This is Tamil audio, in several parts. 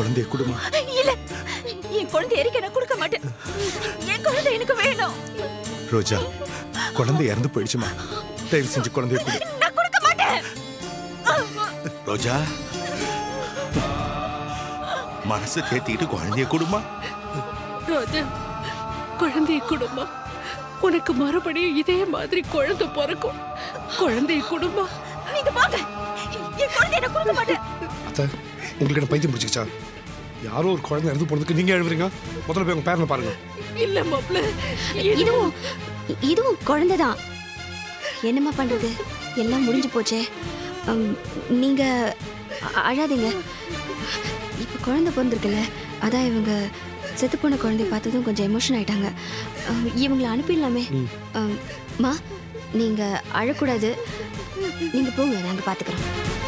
குழந்தைய குடுமா இல்ல என் குழந்தை எரிக்க நான் கொடுக்க மாட்டேன் என் குழந்தை எனக்கு வேணும் ரோஜா குழந்தை இறந்து போயிடுச்சுமா தயவு செஞ்சு குழந்தைய குடு நான் கொடுக்க மாட்டேன் ரோஜா மனசு தேத்திக்கிட்டு குழந்தைய கொடுமா ரோஜா குழந்தைய குடும்பம் உனக்கு மறுபடியும் இதே மாதிரி குழந்தை பிறக்கும் குழந்தைய குடும்பம் நீங்க வாங்க என் குழந்தை நான் கொடுக்க மாட்டேன் அத்தை உங்களுக்கு என்ன பைத்தியம் பிடிச்சிக்கிச்சா யாரோ ஒரு குழந்தை இறந்து போனதுக்கு நீங்க எழுதுறீங்க முதல்ல போய் உங்க பேரனை பாருங்க இல்ல மாப்ள இதுவும் இதுவும் குழந்தைதான் என்னம்மா பண்றது எல்லாம் முடிஞ்சு போச்சே அம், நீங்க அ- அழாதீங்க இப்ப குழந்தை பிறந்திருக்குல்ல அதான் இவங்க செத்து போன குழந்தைய பார்த்ததும் கொஞ்சம் எமோஷன் ஆயிட்டாங்க அம், இவங்கள அனுப்பிடலாமே அம், மா நீங்க அழக்கூடாது நீங்க போங்க நாங்க பாத்துக்கிறோம்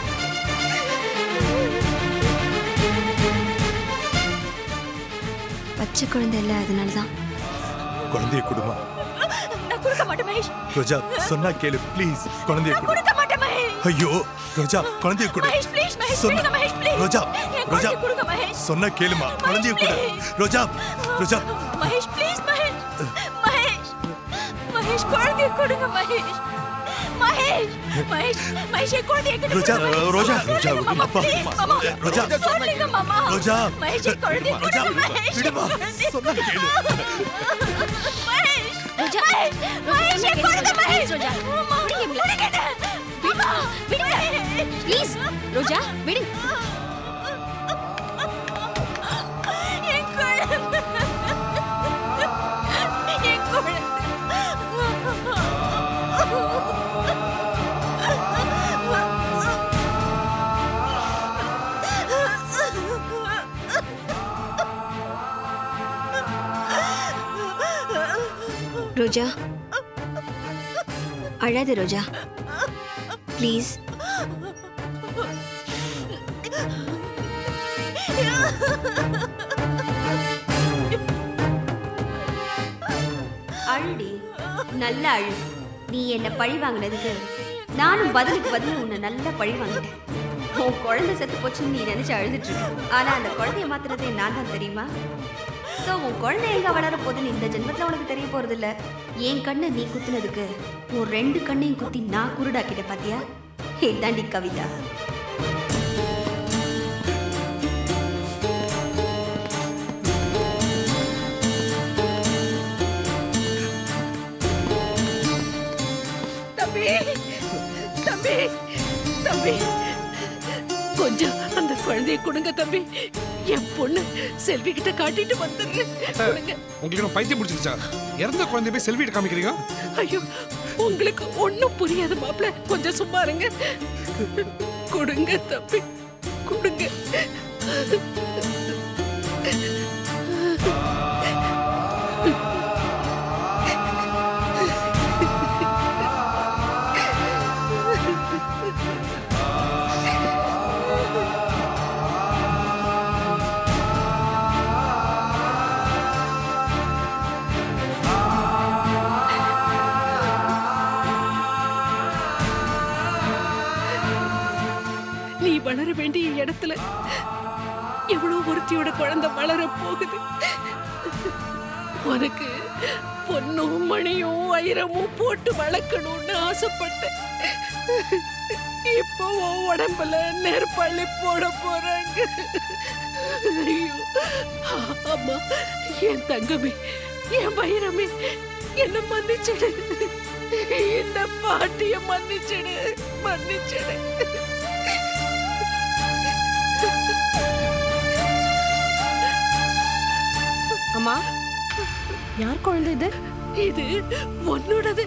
பச்சை குழந்தை இல்லை அதனால தான் குழந்தைய குடுமா நான் கொடுக்க மாட்டேன் மகேஷ் ரோஜா சொன்னா கேளு ப்ளீஸ் குழந்தைய குடு கொடுக்க மாட்டேன் மகேஷ் ஐயோ ரோஜா குழந்தைய குடு மகேஷ் ப்ளீஸ் மகேஷ் சொன்னா- விடுங்க மகேஷ் ப்ளீஸ் ரோஜா என் ரோஜா குழந்தை கொடுங்க மகேஷ் சொன்னா கேளுமா குழந்தைய குடு ரோஜா ரோஜா மகேஷ் ப்ளீஸ் மகேஷ் மகேஷ் மகேஷ் குழந்தைய கொடுங்க மகேஷ் மகேஷ் மகேஷ் மகேஷ் என் குழந்தைய என்கிட்ட ரோஜா, கொடுங்க, மகேஷ். ரோஜா, சொல்லுங்க ரோஜா, மாமா, அப்பா, please, அம்மா, மாமா. ரோஜா, சொல்லுங்க மாமா ரோஜா, மகேஷ் என் குழந்தைய ரோஜா, கொடுங்க மகேஷ் விடுமா, என் குழந்தைய சொன்னா கேளு. மகேஷ் ரோஜா, மகேஷ் மகேஷ் என் குழந்தை மகேஷ் ரோஜா. மாமா, விடுங்க. மாமா, விடுங்க ப்ளீஸ் ரோஜா விடு என் குழந்தை என் குழந்தை ரோஜா அழாத ரோஜா ப்ளீஸ் அழுடி நல்ல அழு நீ என்ன பழி வாங்கினதுக்கு நானும் பதிலுக்கு பதில் உன்னை நல்லா பழி வாங்கிட்டேன் உன் குழந்தை செத்து போச்சுன்னு நீ நினைச்சு அழுதுட்டு இருக்க ஆனா அந்த குழந்தைய மாத்துறதே நான் தான் தெரியுமா ஸோ உன் குழந்தை எங்க வளர போகுதுன்னு இந்த ஜென்மத்துல உனக்கு தெரிய போறது இல்ல என் கண்ணை நீ குத்துனதுக்கு உன் ரெண்டு கண்ணையும் குத்தி நான் குருடாக்கிட்ட பாத்தியா இதாண்டி கவிதா தம்பி தம்பி தம்பி கொஞ்சம் அந்த குழந்தைய கொடுங்க தம்பி என் பொண்ணு செல்வி கிட்ட காட்டிட்டு வந்துடுறேன் கொடுங்க உங்களுக்கு என்ன பைத்தியம் பிடிச்சிக்கிச்சா இறந்த குழந்தைய போய் செல்விட்டு காமிக்கிறீங்க ஐயோ உங்களுக்கு ஒண்ணும் புரியாது மாப்ள கொஞ்சம் சும்மா இருங்க கொடுங்க தம்பி கொடுங்க நீ வளர வேண்டிய இடத்துல எவ்வளவு ஒருத்தியோட குழந்தை வளர போகுது உனக்கு பொன்னும் மணியும் வைரமும் போட்டு வளர்க்கணும்னு ஆசைப்பட்டேன் இப்போ உன் உடம்புல நெருப்பள்ளி போட போறாங்க ஐயோ அம்மா என் தங்கமே என் வைரமே என்ன மன்னிச்சிடு இந்த பாட்டிய மன்னிச்சிடு மன்னிச்சிடு அம்மா யார் குழந்தை இது இது உன்னோடது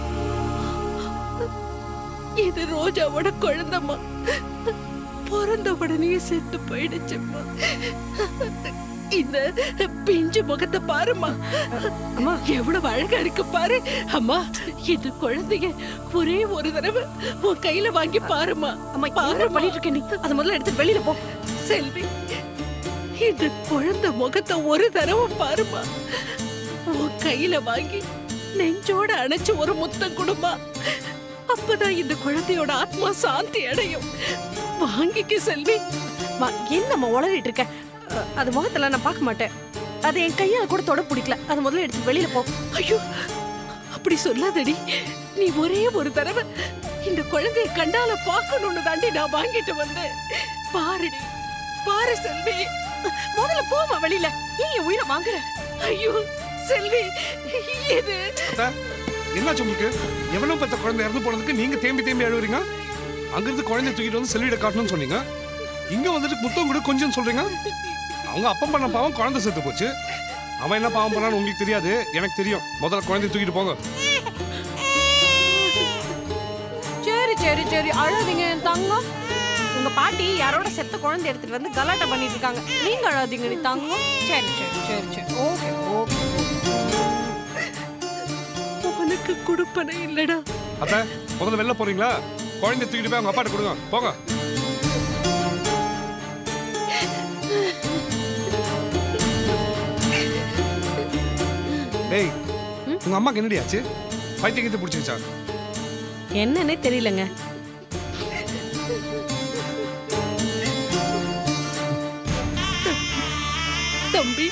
இது ரோஜாவோட குழந்தைம்மா பிறந்த உடனே செத்து போயிடுச்சும்மா இந்த பிஞ்சு முகத்தை பாருமா அம்மா. எவ்வளவு அழகா இருக்கு பாரு அம்மா இந்த குழந்தைய ஒரே ஒரு தடவை உன் கையில வாங்கி பாருமா அம்மா என்ன பாரும்மா. பண்ணிட்டு இருக்க நீ அதை முதல்ல எடுத்து வெளியில போ செல்வி இந்த குழந்தை முகத்தை ஒரு தடவை பாருமா உன் கையில வாங்கி நெஞ்சோட அணைச்சு ஒரு முத்தம் கொடுமா அப்பதான் இந்த குழந்தையோட ஆத்மா சாந்தி அடையும் வாங்கிக்க செல்வி அம்மா, என்னம்மா உளறிட்டு இருக்க அ, அது முகத்துல நான் பார்க்க மாட்டேன் அது என் கையால கூட தொட பிடிக்கல அது முதல்ல எடுத்து வெளியில போ ஐயோ அப்படி சொல்லாதடி நீ ஒரே ஒரு தடவை இந்த குழந்தைய கண்டால பார்க்கணும்னு தாண்டி நான் வாங்கிட்டு வந்தேன் பாருடி பாரு செல்வி முதல்ல போமா வெளியில ஏன் என் உயிரை வாங்குற ஐயோ செல்வி இது அத்தை, என்னாச்சு உங்களுக்கு எவ்வளவு பெத்த குழந்தை இறந்து போனதுக்கு நீங்க தேம்பி தேம்பி அழுவுறீங்க அங்கிருந்து குழந்தைய தூக்கிட்டு வந்து செல்வியிட காட்டணும்னு சொன்னீங்க இங்க வந்துட்டு புத்தகம் கூட கொஞ்சம் சொல்றீங்க அவங்க அப்பம் பண்ண பாவம் குழந்தை செத்து போச்சு அவன் என்ன பாவம் பண்ணான்னு உங்களுக்கு தெரியாது எனக்கு தெரியும் முதல்ல குழந்தைய தூக்கிட்டு போங்க சரி சரி சரி அழாதீங்க என் தங்கம் உங்க பாட்டி யாரோட செத்த குழந்தை எடுத்துட்டு வந்து கலாட்டா பண்ணிட்டு இருக்காங்க நீங்க அழாதீங்க நீ தங்கம் சரி சரி சரி சரி ஓகே ஓகே உனக்கு கொடுப்பனை இல்லடா அத்த முதல்ல வெளில போறீங்களா குழந்தைய தூக்கிட்டு போய் அவங்க அப்பாட்ட கொடுங்க போங்க டேய் உங்க அம்மாக்கு என்னடி ஆச்சு பைத்தியம் கீத்து பிடிச்சிருச்சா என்னன்னே தெரியலங்க தம்பி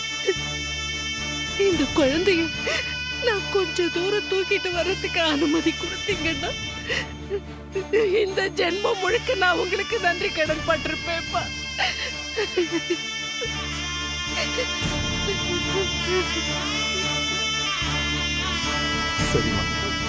இந்த குழந்தைய நான் கொஞ்ச தூரம் தூக்கிட்டு வர்றதுக்கு அனுமதி கொடுத்தீங்கன்னா இந்த ஜென்மம் முழுக்க நான் உங்களுக்கு நன்றி கடன் பட்டிருப்பேன்ப்பா சரிம்மா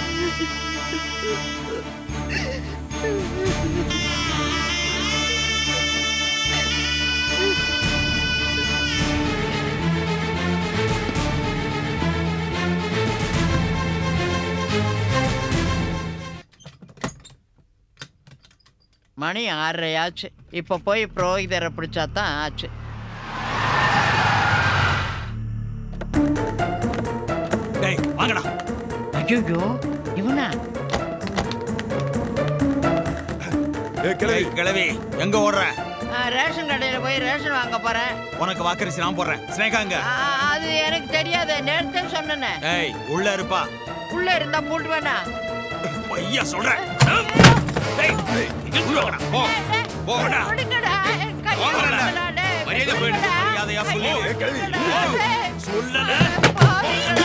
மணி ஆறரை ஆச்சு இப்போ போய் புரோகிதரை பிடிச்சா தான் ஆச்சு டேய் வாங்கடா ஐயோ இவனா ஏ கிளவி டேய் கிழவி எங்க ஓடுற ஆ, ரேஷன் கடையில் போய் ரேஷன் வாங்க போறேன் உனக்கு வாக்கரிசி நான் போடுறேன் ஸ்னேகாங்க ஆ, அது எனக்கு தெரியாது நேரத்தே சொன்னேனே டேய் உள்ள இருப்பா உள்ள இருந்தா மூட்டு வேணா ஐயா சொல்றேன் டேய் இங்க உள்ள வாடா போ போடா விடுங்கடா கையை வாங்கடா. விடுங்கடா, டேய், மரியாதை போயிடு விடுங்கடா. மரியாதையா சொல்லு கையை கிளவி. விடுங்கடா, டேய். சொல்லல பாவிங்களா.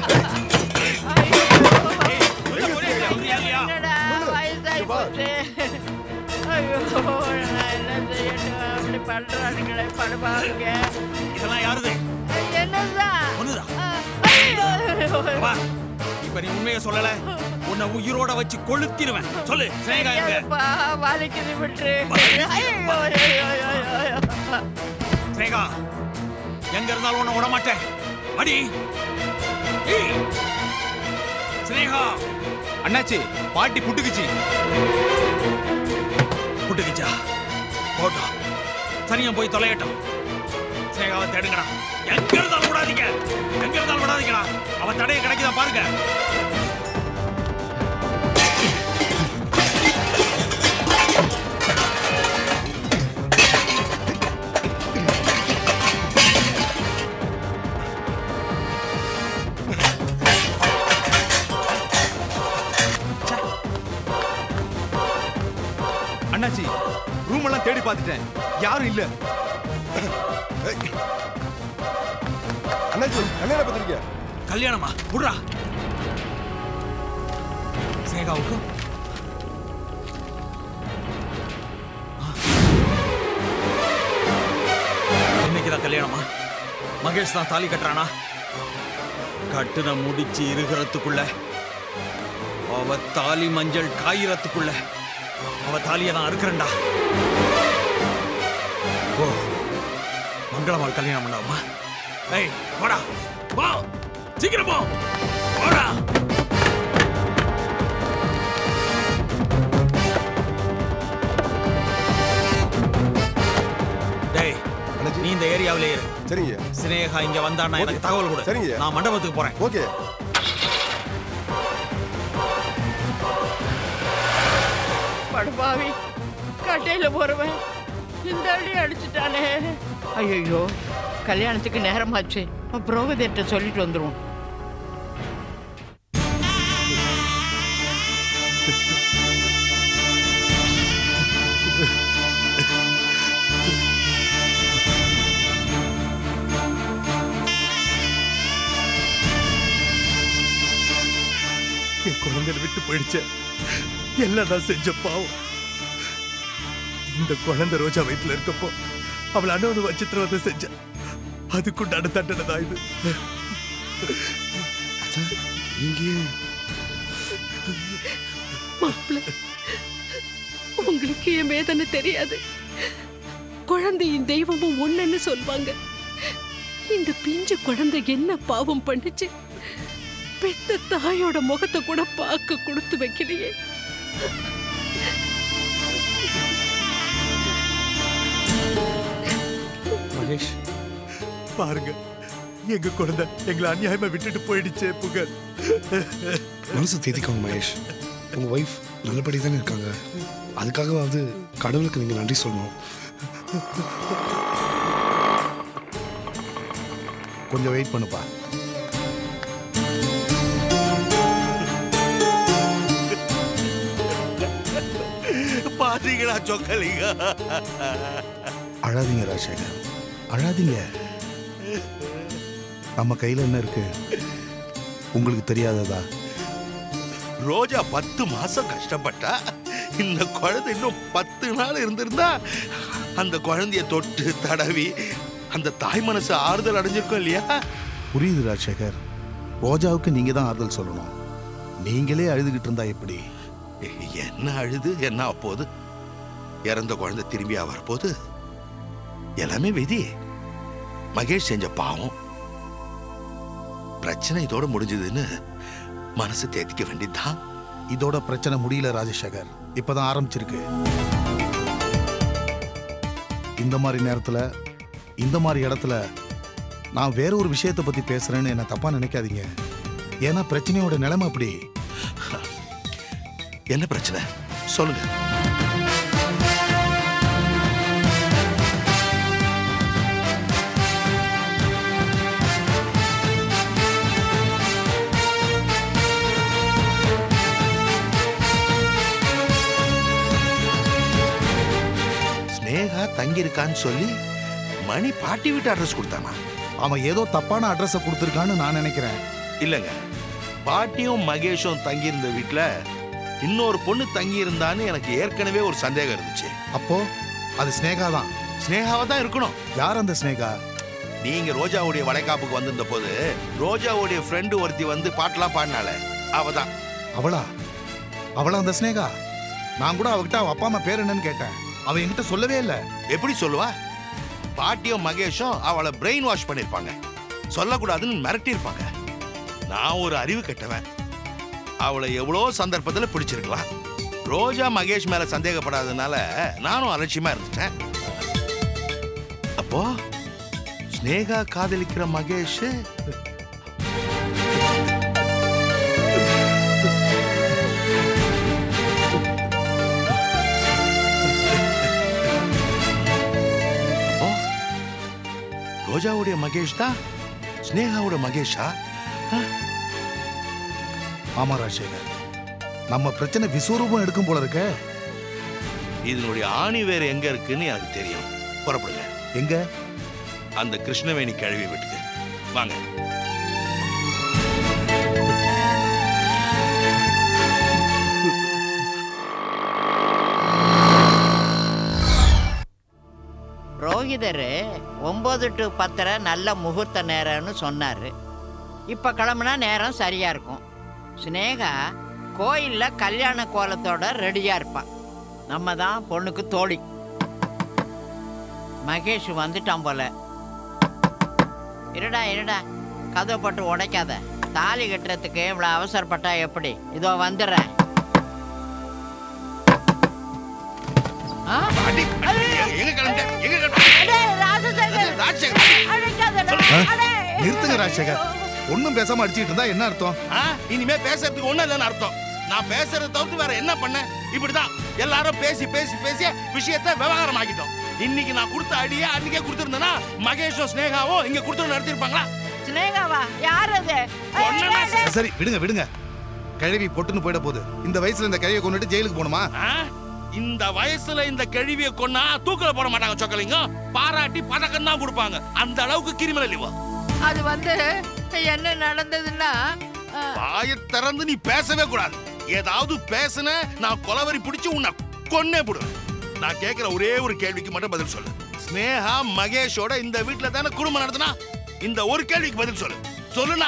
சொல்லியா என்னடா, வயசாகி போச்சு. ஐயோ, நான் என்ன செய்யட்டும்? அப்படி பண்றானுங்களே, படுபாவிங்க. இதெல்லாம் யாருது என்னதான்? ஒண்ணுதான் ஆ, ஐயோ. வா இப்ப நீ உண்மையை சொல்லல உன்னை உயிரோட வச்சு கொளுத்திடுவேன் சொல்லு ஸ்னேகா எங்க ஐயோப்பா, வலிக்குது விட்டுரு. வலிக்குது. ஐயோ, ஐயோ, ஐயோ, ஐயோ. ஸ்னேகா எங்க இருந்தாலும் உன்னை விட மாட்டேன் அடி ஏய். ஸ்னேகா அண்ணாச்சி பாட்டி புட்டுக்குச்சு புட்டுக்கிச்சா போட்டோம் சனியா போய் தொலையட்டும் ஸ்னேகாவை தேடுங்கடா எங்க இருந்தாலும் விடாதீங்க எங்க இருந்தாலும் விடாதீங்கடா அவன் தடைய கிடைக்குதா பாருங்க அண்ணாச்சி ரூம் எல்லாம் தேடி பார்த்துட்டேன் யாரும் இல்ல அண்ணாச்சி கல்யாண பத்திரிக்கை கல்யாணமா விடுறா ஸ்னேகாவுக்கு இன்னைக்குதான் கல்யாணமா மகேஷ் தான் தாலி கட்டுறானா கட்டுன முடிச்சு இருக்கிறதுக்குள்ள அவ தாலி மஞ்சள் காயிரத்துக்குள்ள அவ தாலியை நான் அறுக்கிறேன்டா ஓ மங்களமால் கல்யாணம் பண்ணாமா ஏய் வாடா வா சீக்கிரம் போ வாடா டேய் அண்ணாச்சி நீ இந்த ஏரியாவிலே இரு சரிங்க சினேகா இங்க வந்தான்னா எனக்கு ஓகே. தகவல் கொடு சரிங்க. நான் மண்டபத்துக்கு போறேன் ஓகே படுபாவி கட்டையில போறவன் இந்த அடி அடிச்சுட்டானே ஐயோ கல்யாணத்துக்கு நேரமாச்சு புரோகிதர்கிட்ட சொல்லிட்டு வந்துருவோம் போயிடுச்சே எல்லாம் நான் செஞ்ச பாவம் இந்த குழந்தை ரோஜா வயித்துல இருக்கப்போ அவள் அண்ணன் வச்சித்திரவதை செஞ்ச அதுக்குண்டான தண்டனை தான் இது இங்கே மாப்பிள்ள உங்களுக்கு என் வேதனை தெரியாது குழந்தையின் தெய்வமும் ஒண்ணுன்னு சொல்வாங்க இந்த பிஞ்சு குழந்தை என்ன பாவம் பண்ணுச்சு பெத்த தாயோட முகத்தை கூட பார்க்க கொடுத்து வைக்கலையே மகேஷ் பாருங்க எங்க குழந்தை எங்களை அநியாயமா விட்டுட்டு போயிடுச்சே புகழ் மனசு தேத்திக்கோங்க மகேஷ் உங்க ஒய்ஃப் நல்லபடி தானே இருக்காங்க அதுக்காகவாவது கடவுளுக்கு நீங்க நன்றி சொல்லணும் கொஞ்சம் வெயிட் பண்ணுப்பா பாத்தீங்களா சொக்கலிங்க அழாதீங்க ராஜசேகர் அழாதீங்க நம்ம கையில என்ன இருக்கு உங்களுக்கு தெரியாததா ரோஜா பத்து மாசம் கஷ்டப்பட்டா இந்த குழந்தை இன்னும் பத்து நாள் இருந்திருந்தா அந்த குழந்தைய தொட்டு தடவி அந்த தாய் மனசு ஆறுதல் அடைஞ்சிருக்கும் இல்லையா புரியுது ராஜசேகர் ரோஜாவுக்கு நீங்க தான் ஆறுதல் சொல்லணும் நீங்களே அழுதுகிட்டு இருந்தா எப்படி என்ன அழுது என்ன அப்போது இறந்த குழந்தை திரும்பியா வரப்போது எல்லாமே விதி மகேஷ் செஞ்ச பாவம் பிரச்சனை இதோட முடிஞ்சதுன்னு மனசு தேத்திக்க வேண்டியதுதான் இதோட பிரச்சனை முடியல ராஜசேகர் இப்பதான் ஆரம்பிச்சிருக்கு இந்த மாதிரி நேரத்துல இந்த மாதிரி இடத்துல நான் வேற ஒரு விஷயத்தை பத்தி பேசுறேன்னு என்ன தப்பா நினைக்காதீங்க ஏன்னா பிரச்சனையோட நிலைமை அப்படி என்ன பிரச்சனை சொல்லுங்க ஸ்னேகா தங்கியிருக்கான்னு சொல்லி மணி பாட்டி வீட்டு அட்ரஸ் கொடுத்தானா அவன் ஏதோ தப்பான அட்ரஸ கொடுத்துருக்கான்னு நான் நினைக்கிறேன் இல்லைங்க பாட்டியும் மகேஷும் தங்கியிருந்த வீட்ல இன்னொரு பொண்ணு தங்கியிருந்தான்னு எனக்கு ஏற்கனவே ஒரு சந்தேகம் இருந்துச்சு அப்போ அது ஸ்னேகா தான் ஸ்னேகாவா தான் இருக்கணும் யார் அந்த ஸ்னேகா நீங்க ரோஜாவுடைய வளைகாப்புக்கு வந்திருந்த போது ரோஜாவுடைய ஃப்ரெண்டு ஒருத்தி வந்து பாட்டெல்லாம் பாடினால அவ தான் அவளா அவளா அந்த ஸ்னேகா நான் கூட அவகிட்ட அவ அப்பா அம்மா பேர் என்னன்னு கேட்டேன் அவ என்கிட்ட சொல்லவே இல்லை எப்படி சொல்லுவா பாட்டியும் மகேஷும் அவளை பிரெயின் வாஷ் பண்ணிருப்பாங்க சொல்லக்கூடாதுன்னு மிரட்டியிருப்பாங்க நான் ஒரு அறிவு கெட்டவன் அவளை எவ்வளோ சந்தர்ப்பத்தில் பிடிச்சிருக்கலாம் ரோஜா மகேஷ் மேல சந்தேகப்படாததுனால நானும் அலட்சியமா இருந்துட்டேன் அப்போ ஸ்னேகா காதலிக்கிற மகேஷ் அப்போ ரோஜாவுடைய மகேஷ் தான் ஸ்னேகாவோட மகேஷா ஆமா ராஜசேகர் நம்ம பிரச்சனை விஸ்வரூபம் எடுக்கும் போல இருக்க இதனுடைய ஆணி வேறு எங்க இருக்குன்னு எனக்கு தெரியும் புறப்படுங்க எங்க அந்த கிருஷ்ணவேணி கிழவி வீட்டுக்கு வாங்க ரோஹிதர் ஒம்பது டு பத்தரை நல்ல முகூர்த்த நேரம்னு சொன்னார் இப்போ கிளம்புனா நேரம் சரியாக இருக்கும் ஸ்னேகா கோயிலில் கல்யாண கோலத்தோட ரெடியாக இருப்பான் நம்ம தான் பொண்ணுக்கு தோழி மகேஷ் வந்துட்டான் போல இருடா இருடா கதை போட்டு உடைக்காத தாலி கட்டுறதுக்கு இவ்வளோ அவசரப்பட்டா எப்படி இதோ வந்துடுறேன் ஆ? அடி, அடி, எங்க கிளம்பிட்ட? எங்க கிளம்பிட்ட? ராஜசேகர். ஆ? நிறுத்துங்க ராஜசேகர் ஒண்ணும் பேசாம அடிச்சுட்டு இருந்தா என்ன அர்த்தம் ஆ, இனிமே பேசுறதுக்கு ஒண்ணும் இல்லைன்னு அர்த்தம் நான் பேசுறத தவிர்த்து வேற என்ன பண்ணேன் இப்படிதான் எல்லாரும் பேசி பேசி பேசி விஷயத்தை விவகாரம் ஆக்கிட்டோம் இன்னைக்கு நான் கொடுத்த அடியே அன்னைக்கே கொடுத்திருந்தேன்னா மகேஷும் ஸ்னேகாவும் இங்க கொடுத்து நடத்திருப்பாங்களா ஸ்னேகாவா யார் அது சரி விடுங்க விடுங்க கிழவி பொட்டுன்னு போயிட போகுது இந்த வயசுல இந்த கிழவியை கொண்டுட்டு ஜெயிலுக்கு போகணுமா ஆ? இந்த வயசுல இந்த கேள்வியை கொன்னா தூக்கல போட மாட்டாங்க சொக்கலிங்க பாராட்டி பதக்கம் தான் கொடுப்பாங்க அந்த அளவுக்கு கிரிமினல் இவ அது வந்து என்ன நடந்ததுன்னா வாயை திறந்து நீ பேசவே கூடாது ஏதாவது பேசுன நான் கொலவரி பிடிச்சு உன்னை கொன்னே போடுவேன் நான் கேட்கிற ஒரே ஒரு கேள்விக்கு மட்டும் பதில் சொல்லு ஸ்னேகா மகேஷோட இந்த வீட்ல தானே குடும்பம் நடத்தினா இந்த ஒரு கேள்விக்கு பதில் சொல்லு சொல்லுனா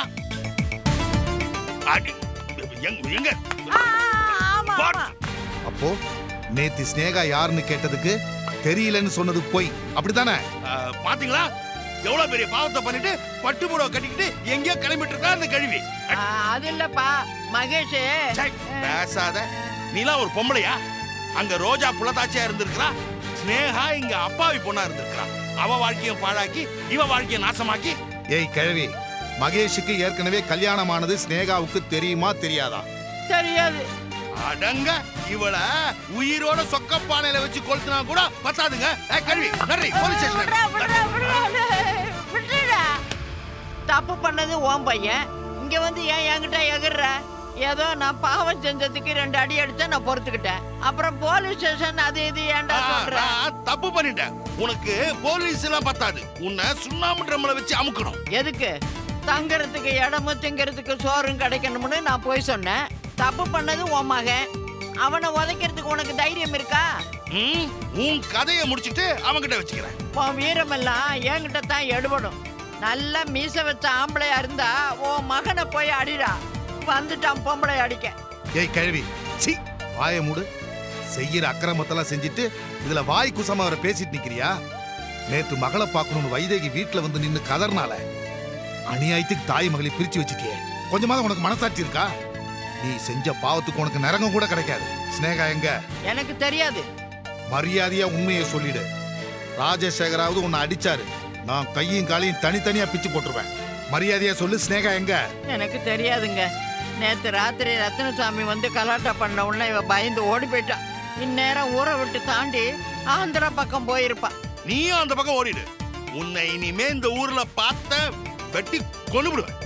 அடி எங்க எங்க What? அப்போ நேத்து ஸ்னேகா யாருன்னு கேட்டதுக்கு தெரியலன்னு சொன்னது பொய் அப்படித்தானே அஹ், பாத்தீங்களா எவ்வளவு பெரிய பாவத்தை பண்ணிட்டு பட்டு புடவை கட்டிக்கிட்டு எங்கேயோ கிளம்பிட்டு இருக்கா அந்த கழுவி ஆ, அது இல்லப்பா மகேஷ் சை, பேசாத நீலாம் ஒரு பொம்பளையா அங்க ரோஜா புலதாச்சியா இருந்திருக்கிறா ஸ்னேகா இங்க அப்பாவி பொண்ணா இருந்திருக்கிறா அவ வாழ்க்கையை பாழாக்கி இவ வாழ்க்கையை நாசமாக்கி ஏய் கிழவி மகேஷுக்கு ஏற்கனவே கல்யாணமானது ஸ்னேகாவுக்கு தெரியுமா தெரியாதா தெரியாது அடங்க இவள உயிரோட சொக்கப்பானையில வச்சு கொளுத்தினா கூட பத்தாதுங்க ஏய், கழுவி நன்றி போலீஸ் ஸ்டேஷன் விட்டுடா தப்பு பண்ணது ஓம் பையன் இங்க வந்து ஏன் என்கிட்ட எகிர்ற ஏதோ நான் பாவம் செஞ்சதுக்கு ரெண்டு அடி அடிச்சா நான் பொறுத்துக்கிட்டேன் அப்புறம் போலீஸ் ஸ்டேஷன் அது இது ஏன்டா சொல்ற நான் தப்பு பண்ணிட்டேன் உனக்கு போலீஸ் எல்லாம் பத்தாது உன்னை சுண்ணாம்பு ட்ரம்ல வச்சு அமுக்கணும் எதுக்கு தங்கறதுக்கு இடமும் திங்கறதுக்கு சோறும் கிடைக்கணும்னு நான் போய் சொன்னேன் தப்பு பண்ணது உன் மகன் அவனை உதைக்கிறதுக்கு உனக்கு தைரியம் இருக்கா ம், உன் கதையை முடிச்சிட்டு அவன்கிட்ட வச்சுக்கிறேன் உன் வீரமெல்லாம் என்கிட்ட தான் எடுபடும் நல்ல மீச வச்ச ஆம்பளையா இருந்தா உன் மகனை போய் அடிடா வந்துட்டான் பொம்பளை அடிக்க ஏய் கிழவி சி வாயை மூடு செய்யற அக்கிரமத்தெல்லாம் செஞ்சுட்டு இதுல வாய் குசமா அவரை பேசிட்டு நிக்கிறியா நேத்து மகளை பார்க்கணும்னு வைதேகி வீட்டுல வந்து நின்னு கதர்னால அநியாயத்துக்கு தாய் மகளை பிரிச்சு வச்சுட்டியே கொஞ்சமாவது உனக்கு மனசாட்சி இருக்கா நீ செஞ்ச பாவத்துக்கு உனக்கு நரகம் கூட கிடைக்காது ஸ்னேகா எங்க எனக்கு தெரியாது மரியாதையா உண்மையை சொல்லிடு ராஜசேகராவது உன்னை அடிச்சாரு நான் கையும் காலையும் தனித்தனியா பிச்சு போட்டுருவேன் மரியாதையா சொல்லு ஸ்னேகா எங்க எனக்கு தெரியாதுங்க நேத்து ராத்திரி ரத்னசாமி வந்து கலாட்டா பண்ண உடனே இவ பயந்து ஓடி போயிட்டா இந்நேரம் ஊரை விட்டு தாண்டி ஆந்திரா பக்கம் போயிருப்பா நீயும் அந்த பக்கம் ஓடிடு உன்னை இனிமே இந்த ஊர்ல பார்த்த வெட்டி கொன்னுபிடுவேன்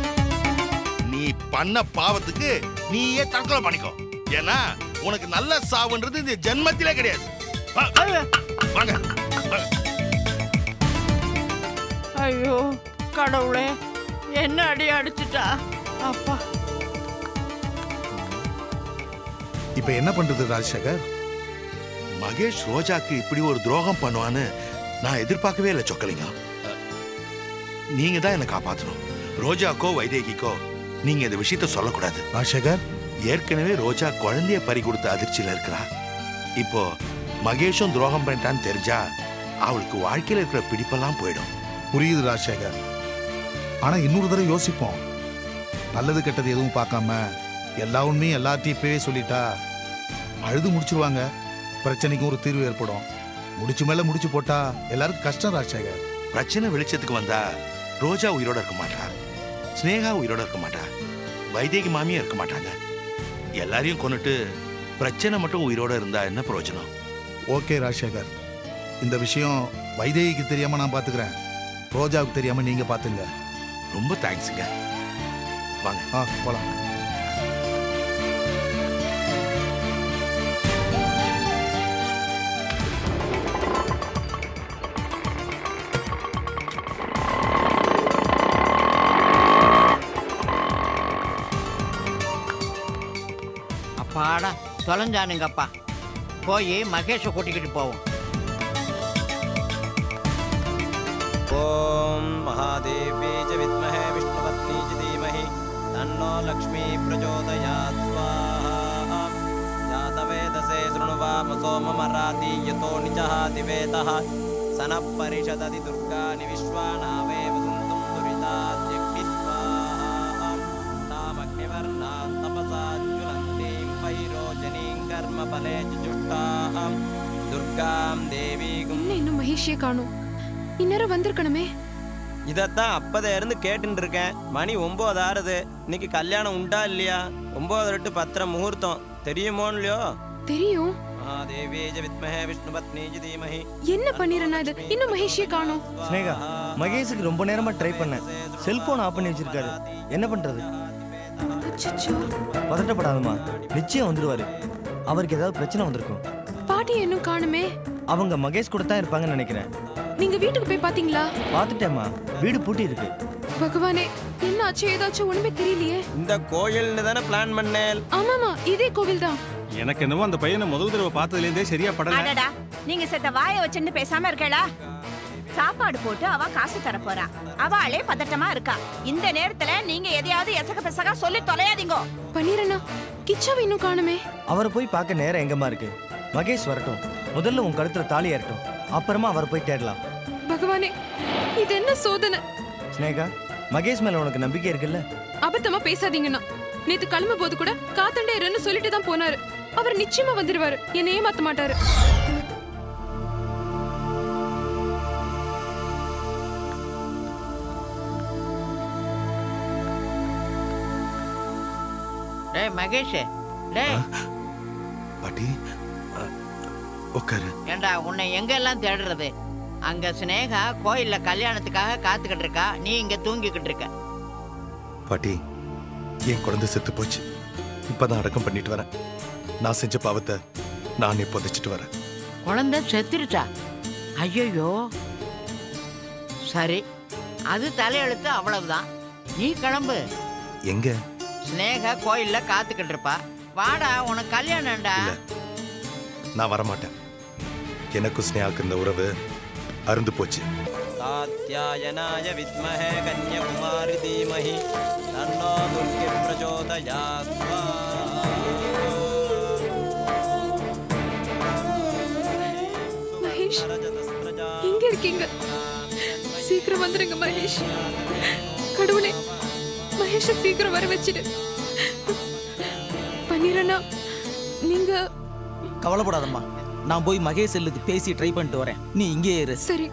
நீ பண்ண பாவத்துக்கு நீயே தற்கொலை பண்ணிக்கோ ஏன்னா உனக்கு நல்ல சாவுன்றது இந்த ஜென்மத்திலே கிடையாது வா, வாங்க வாங்க. ஐயோ கடவுளே என்ன அடி அடிச்சிட்டா அப்பா இப்ப என்ன பண்றது ராஜசேகர் மகேஷ் ரோஜாக்கு இப்படி ஒரு துரோகம் பண்ணுவான்னு நான் எதிர்பார்க்கவே இல்லை சொக்கலிங்கம் நீங்க தான் என்னை காப்பாத்தணும் ரோஜாக்கோ வைதேகிக்கோ நீங்க இந்த விஷயத்த சொல்லக்கூடாது ராஜசேகர் ஏற்கனவே ரோஜா குழந்தைய பறி கொடுத்த அதிர்ச்சியில இருக்கிறா இப்போ மகேஷும் துரோகம் பண்ணிட்டான்னு தெரிஞ்சா அவளுக்கு வாழ்க்கையில இருக்கிற பிடிப்பெல்லாம் போயிடும் புரியுது ராஜசேகர் ஆனா இன்னொரு தடவை யோசிப்போம் நல்லது கெட்டது எதுவும் பார்க்காம எல்லா உண்மையும் எல்லாத்தையும் இப்பவே சொல்லிட்டா அழுது முடிச்சிருவாங்க பிரச்சனைக்கும் ஒரு தீர்வு ஏற்படும் முடிச்சு மேல முடிச்சு போட்டா எல்லாருக்கும் கஷ்டம் ராஜசேகர் பிரச்சனை வெளிச்சத்துக்கு வந்தா ரோஜா உயிரோட இருக்க மாட்டா ஸ்னேகா உயிரோட இருக்க மாட்டா வைதேகி மாமியும் இருக்க மாட்டாங்க எல்லாரையும் கொன்னுட்டு பிரச்சனை மட்டும் உயிரோட இருந்தா என்ன பிரயோஜனம் ஓகே ராஜசேகர் இந்த விஷயம் வைதேகிக்கு தெரியாம நான் பாத்துக்கிறேன் ரோஜாவுக்கு தெரியாம நீங்க பாத்துங்க ரொம்ப தேங்க்ஸுங்க வாங்க ஆ போலாம் அப்பாடா தொலைஞ்சானுங்கப்பா போய் மகேஷை கூட்டிக்கிட்டு போவோம் ॐ महादेवी च विद्महे विष्णुपत्नी च धीमहि तन्नो लक्ष्मी प्रचोदयात् स्वाहा जातवेदसे शृणुवामसो मम राति यतो निजः दिवेतः सनः परिषदति दुर्गानि विश्वानावेव सन्तुं दुरिताद्यग्नि स्वाहा तामग्निवर्णां तपसा ज्वलन्तीं पैरोजनीं कर्मफले च जुष्टाः दुर्गां देवीं என்ன இன்னும் மகேஷே காணும் இந்நேரம் வந்திருக்கணுமே இதத்தான் அப்பதே இருந்து கேட்டுட்டு இருக்கேன் மணி ஒன்பது ஆறுது இன்னைக்கு கல்யாணம் உண்டா இல்லையா ஒன்பது டு பத்திர முகூர்த்தம் தெரியுமோ இல்லையோ தெரியும் மகாதேவி ஜ வித்மஹே விஷ்ணு பத்னி ஜ தீமஹி என்ன பண்ணிரனா இது இன்னும் மகேஷே காணும் ஸ்னேகா மகேஷுக்கு ரொம்ப நேரமா ட்ரை பண்ணேன் செல்போன் ஆஃப் பண்ணி வச்சிருக்காரு என்ன பண்றது பதட்டப்படாதம்மா நிச்சயம் வந்துருவாரு அவருக்கு ஏதாவது பிரச்சனை வந்திருக்கும் பாட்டி இன்னும் காணுமே அவங்க மகேஷ் கூட தான் இருப்பாங்கன்னு நினைக்கிறேன் நீங்க வீட்டுக்கு போய் பாத்தீங்களா பார்த்துட்டேம்மா வீடு பூட்டி இருக்கு பகவானே என்ன ஆச்சு ஏதாச்சும் ஒண்ணுமே தெரியலையே இந்த கோயில்னு தானே பிளான் பண்ணேன் ஆமாமா இதே கோவில் தான் எனக்கு என்னவோ அந்த பையனை முதல் தடவை பார்த்ததுலேருந்தே சரியா படல அடடா நீங்க செத்த வாயை வச்சுட்டு பேசாம இருக்கலா சாப்பாடு போட்டு அவ காசு தர போறா அவளே பதட்டமா இருக்கா இந்த நேரத்துல நீங்க எதையாவது எசக பெசகா சொல்லி தொலையாதீங்க பன்னீரண்ணா கிச்சாவை இன்னும் காணுமே அவரை போய் பார்க்க நேரம் எங்கம்மா இருக்கு மகேஷ் வரட்டும் முதல்ல உன் கழுத்துல தாலி ஏறட்டும் அப்புறமா அவரை போய் தேடலாம் பகவானே இது என்ன சோதனை ஸ்னேகா மகேஷ் மேல உனக்கு நம்பிக்கை இருக்குல்ல அபத்தமா பேசாதீங்கண்ணா நேத்து கிளம்பும் போது கூட காத்தண்டே இருன்னு சொல்லிட்டு தான் போனாரு அவர் நிச்சயமா வந்துருவாரு என்னை ஏமாத்த மாட்டாரு டேய் மகேஷ் டேய் பாட்டி உட்காரு ஏண்டா உன்னை எங்கெல்லாம் தேடுறது அங்க சினேகா கோயில்ல கல்யாணத்துக்காக காத்துக்கிட்டு இருக்கா நீ இங்க தூங்கிக்கிட்டு இருக்க பாட்டி என் குழந்தை செத்து போச்சு இப்பதான் அடக்கம் பண்ணிட்டு வரேன் நான் செஞ்ச பாவத்தை நானே புதைச்சிட்டு வரேன் குழந்தை செத்துருச்சா ஐயோ சரி அது தலையெழுத்து அவ்வளவுதான் நீ கிளம்பு எங்க சினேகா கோயில்ல காத்துக்கிட்டு இருப்பா வாடா உனக்கு கல்யாணம்டா நான் வரமாட்டேன் எனக்கும் ஸ்னேகாக்கு இந்த உறவு அருந்து போச்சு कात्यायनाय विद्महे कन्याकुमारि धीमहि तन्नो दुर्गे प्रचोदयात् மகேஷ் இங்க இருக்கீங்க சீக்கிரம் வந்துருங்க மகேஷ் கடவுளே மகேஷ சீக்கிரம் வர வச்சிடு பன்னீரண்ணா நீங்க கவலைப்படாதம்மா நான் போய் மகேஷ் செல்லுக்கு பேசி ட்ரை பண்ணிட்டு வரேன் நீ இங்கே இரு சரி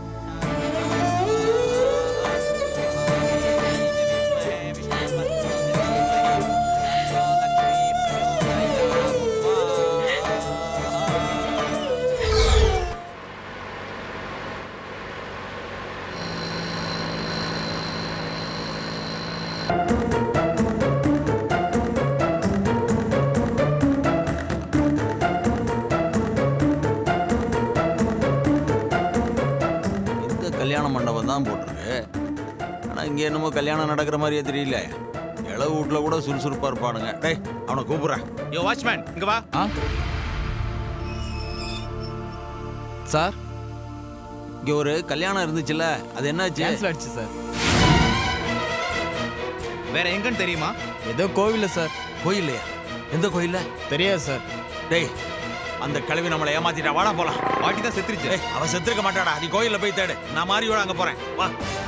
இந்த கல்யாண மண்டபம் தான் போட்டிருக்கு ஆனால் இங்கே என்னமோ கல்யாணம் நடக்கிற மாதிரியே தெரியல இளவு வீட்டில் கூட சுறுசுறுப்பாக இருப்பானுங்க டேய் அவனை கூப்பிட்றேன் யோ வாட்ச்மேன் இங்கே வா சார் இங்கே ஒரு கல்யாணம் இருந்துச்சுல்ல அது என்னாச்சு கேன்சல் ஆயிடுச்சு சார் வேற எங்கன்னு தெரியுமா ஏதோ கோவில்ல சார் கோயில்லையா எந்த கோயில்ல தெரியாது சார் டேய் அந்த கிழவி நம்மளை ஏமாத்திட்டா வாடா போலாம் பாட்டி தான் செத்துருச்சு டேய் அவ செத்துருக்க மாட்டாடா நீ கோயில்ல போய் தேடு நான் மாரியோட அங்க போறேன் வா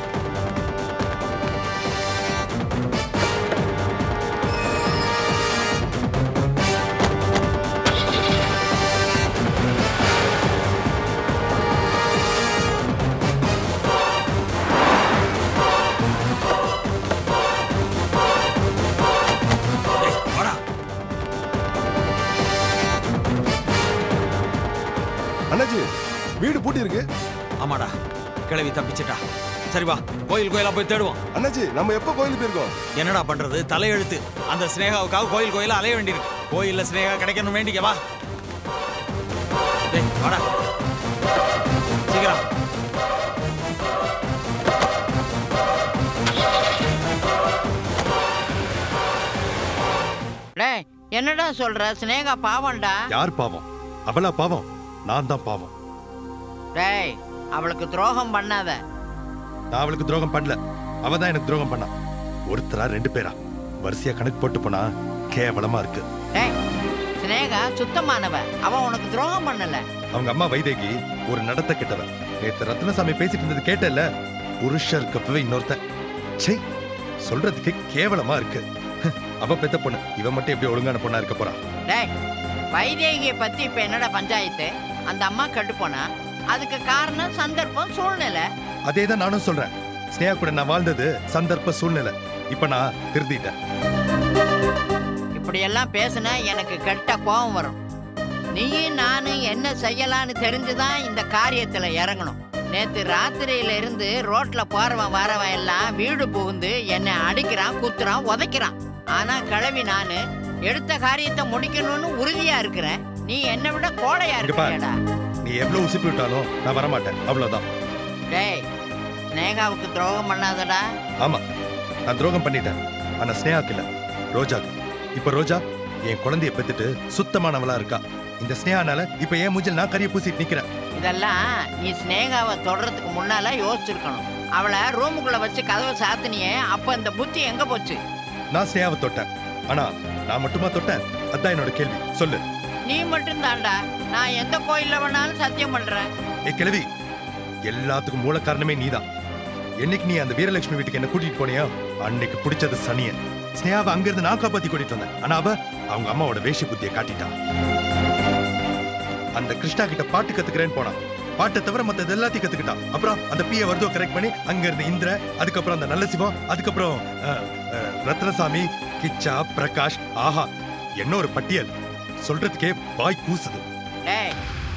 டேய், வாடா அண்ணாஜி வீடு பூட்டி இருக்கு ஆமாடா கிளவி தப்பிச்சிட்டா சரி வா கோயில் கோயிலா போய் தேடுவோம் அண்ணாஜி நம்ம எப்போ கோயிலுக்கு போயிருக்கோம் என்னடா பண்றது தலையெழுத்து அந்த ஸ்னேகாவுக்காக கோயில் கோயிலா அலைய வேண்டியிருக்கு கோயில்ல ஸ்னேகா கிடைக்கணும் வேண்டிக்க வா டேய் வாடா சீக்கிரம் டேய் என்னடா சொல்ற சினேகா பாவம்டா யார் பாவம் அவளா பாவம் நான் தான் பாவம் டேய் அவளுக்கு துரோகம் பண்ணாத நான் அவளுக்கு துரோகம் பண்ணல அவ தான் எனக்கு துரோகம் பண்ணா ஒருத்தரா ரெண்டு பேரா வரிசையா கணக்கு போட்டு போனா கேவலமா இருக்கு டேய் சினேகா சுத்தமானவ அவ உனக்கு துரோகம் பண்ணல அவங்க அம்மா வைதேகி ஒரு நடத்த கெட்டவன் நேத்து ரத்னசாமி பேசிட்டு இருந்தது கேட்டல புருஷன் இருக்கப்பவே இன்னொருத்தன் சை சொல்றதுக்கு கேவலமா இருக்கு அவ பெத்த பொண்ணு இவ மட்டும் எப்படி ஒழுங்கான பொண்ணா இருக்க போறா டேய் வைதேகிய பத்தி இப்ப என்னடா பஞ்சாயத்து அந்த அம்மா கெட்டு போனா அதுக்கு காரணம் சந்தர்ப்பம் சூழ்நிலை அதே தான் நானும் சொல்றேன் ஸ்னேகா கூட நான் வாழ்ந்தது சந்தர்ப்ப சூழ்நிலை இப்ப நான் திருந்திட்டேன் இப்படி எல்லாம் பேசுனா எனக்கு கெட்ட கோபம் வரும் நீயும் நானும் என்ன செய்யலான்னு தெரிஞ்சுதான் இந்த காரியத்துல இறங்கணும் நேத்து ராத்திரியில இருந்து ரோட்ல போறவன் வரவன் எல்லாம் வீடு புகுந்து என்னை அடிக்கிறான் குத்துறான் உதைக்கிறான் ஆனா கிளவி நானு எடுத்த காரியத்தை முடிக்கணும்னு உறுதியா இருக்கிறேன் நீ என்னை விட கோடையா இங்க பாரு இருக்கிறடா நீ எவ்வளவு உசுப்பி விட்டாலும் நான் வரமாட்டேன் அவ்வளவுதான் டேய் ஸ்னேகாவுக்கு துரோகம் பண்ணாதடா ஆமா நான் துரோகம் பண்ணிட்டேன் ஆனா ஸ்னேகாக்கு இல்ல ரோஜாக்கு இப்ப ரோஜா என் குழந்தைய பெத்துட்டு சுத்தமானவளா இருக்கா இந்த ஸ்னேகானால இப்ப ஏன் மூஞ்சில் நான் கறியை பூசிட்டு நிக்கிறேன் இதெல்லாம் நீ ஸ்னேகாவை தொடறதுக்கு முன்னால யோசிச்சிருக்கணும் அவளை ரூமுக்குள்ள வச்சு கதவை சாத்தினியே அப்ப இந்த புத்தி எங்க போச்சு நான் ஸ்னேகாவை தொட்டேன் ஆனா நான் மட்டுமா தொட்டேன் அதான் என்னோட கேள்வி சொல்லு நீ மட்டும் தான்டா நான் எந்த கோயில்ல வேணாலும் சத்தியம் பண்றேன் ஏ கிழவி எல்லாத்துக்கும் மூல காரணமே நீதான் என்னைக்கு நீ அந்த வீரலட்சுமி வீட்டுக்கு என்ன கூட்டிட்டு போனியோ அன்னைக்கு பிடிச்சது சனியன் ஸ்னேகாவை அங்கிருந்து நான் காப்பாத்தி கூட்டிட்டு வந்தேன் ஆனா அவ அவங்க அம்மாவோட வேஷி புத்தியை காட்டிட்டான் அந்த கிருஷ்ணா கிட்ட பாட்டு கத்துக்கிறேன்னு போனான் பாட்டை தவிர மத்த எல்லாத்தையும் கத்துக்கிட்டான் அப்புறம் அந்த பிய வருதோ கரெக்ட் பண்ணி அங்க இருந்து இந்திர அதுக்கப்புறம் அந்த நல்ல சிவம் அதுக்கப்புறம் அஹ், அஹ், ரத்னசாமி கிச்சா பிரகாஷ் ஆஹா என்ன ஒரு பட்டியல் சொல்றதுக்கே வாய் கூசுது டேய்